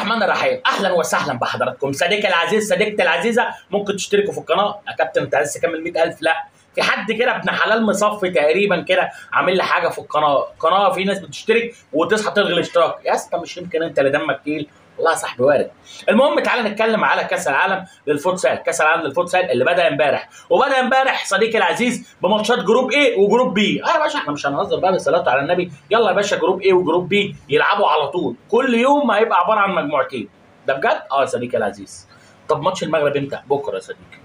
الرحمن الرحيم اهلا وسهلا بحضراتكم صديقي العزيز صديقتي العزيزه ممكن تشتركوا في القناه يا كابتن انت عايز تكمل 100000 لا في حد كده ابن حلال مصفي تقريبا كده عامل لي حاجه في القناه قناه في ناس بتشترك وتصحى تلغي الاشتراك يا اسطى مش يمكن انت اللي دمك تقيل والله يا صاحبي وارد المهم تعالى نتكلم على كاس العالم للفوتسال كاس العالم للفوتسال اللي بدا امبارح وبدا امبارح صديقي العزيز بماتشات جروب ايه وجروب بي اه يا باشا احنا مش هنهزر بقى بالصلاه على النبي يلا يا باشا جروب ايه وجروب بي يلعبوا على طول كل يوم هيبقى عباره عن مجموعتين ده بجد اه يا صديقي العزيز طب ماتش المغرب امتى بكره يا صديقي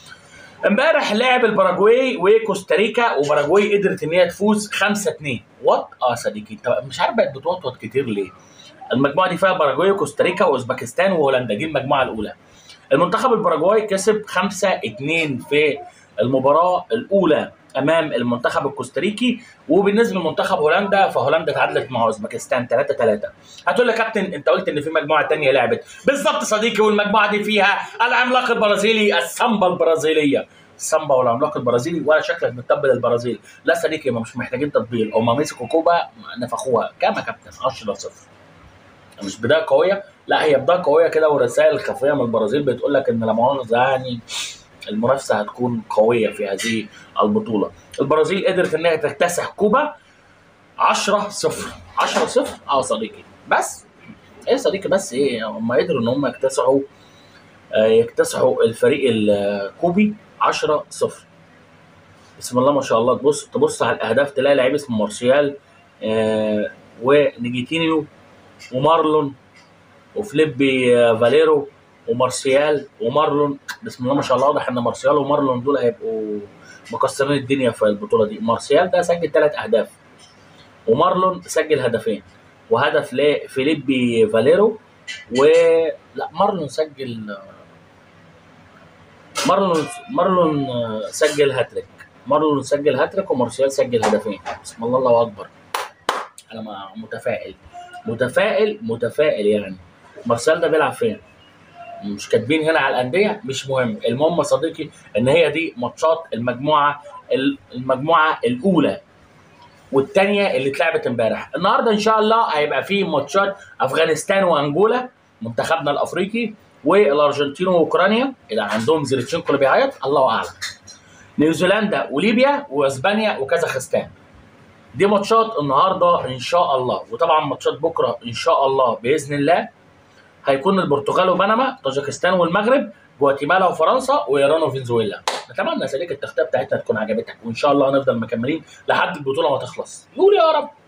امبارح لعب الباراجواي وكوستاريكا وباراجواي قدرت ان هي تفوز 5 2 وات اه يا صديقي انت مش عارف بقت بتوطوط كتير ليه المجموعه دي فيها باراجواي وكوستاريكا واوزبكستان وهولندا دي المجموعه الاولى المنتخب الباراجواي كسب 5 2 في المباراه الاولى امام المنتخب الكوستاريكي وبالنسبه لمنتخب هولندا فهولندا تعادلت مع اوزبكستان 3 3 هتقول لي يا كابتن انت قلت ان في مجموعه تانية لعبت بالظبط صديقي والمجموعه دي فيها العملاق البرازيلي السامبا البرازيليه السامبا والعملاق البرازيلي ولا شكلك بتطبل البرازيل لا صديقي ما مش محتاجين تطبيل هم مسكوا كوبا نفخوها كام يا كابتن 10 0 مش بدايه قويه لا هي بدايه قويه كده ورسائل خفيه من البرازيل بتقول لك ان لا مؤاخذه يعني المنافسه هتكون قويه في هذه البطوله البرازيل قدرت ان هي تكتسح كوبا 10 0 10 0 اه صديقي بس ايه يا صديقي بس ايه هم قدروا ان هم يكتسحوا آه، يكتسحوا الفريق الكوبي 10 0 بسم الله ما شاء الله تبص تبص على الاهداف تلاقي لعيب اسمه مارسيال آه ونيجيتينيو ومارلون وفليبي آه، فاليرو ومارسيال ومارلون بسم الله ما شاء الله واضح ان مارسيال ومارلون دول هيبقوا مكسرين الدنيا في البطوله دي مارسيال ده سجل ثلاث اهداف ومارلون سجل هدفين وهدف لفيليبي فاليرو و لا مارلون سجل مارلون مارلون سجل هاتريك مارلون سجل هاتريك ومارسيال سجل هدفين بسم الله الله اكبر انا ما- متفائل متفائل متفائل يعني مارسيال ده بيلعب فين؟ مش كاتبين هنا على الانديه مش مهم المهم يا صديقي ان هي دي ماتشات المجموعه المجموعه الاولى والثانيه اللي اتلعبت امبارح النهارده ان شاء الله هيبقى في ماتشات افغانستان وانجولا منتخبنا الافريقي والارجنتين واوكرانيا اللي عندهم زيرتشينكو اللي بيعيط الله اعلم نيوزيلندا وليبيا واسبانيا وكازاخستان دي ماتشات النهارده ان شاء الله وطبعا ماتشات بكره ان شاء الله باذن الله هيكون البرتغال وبنما طاجيكستان والمغرب جواتيمالا وفرنسا وايران وفنزويلا نتمنى يا صديقي التغطيه بتاعتنا تكون عجبتك وان شاء الله هنفضل مكملين لحد البطوله ما تخلص قول يا رب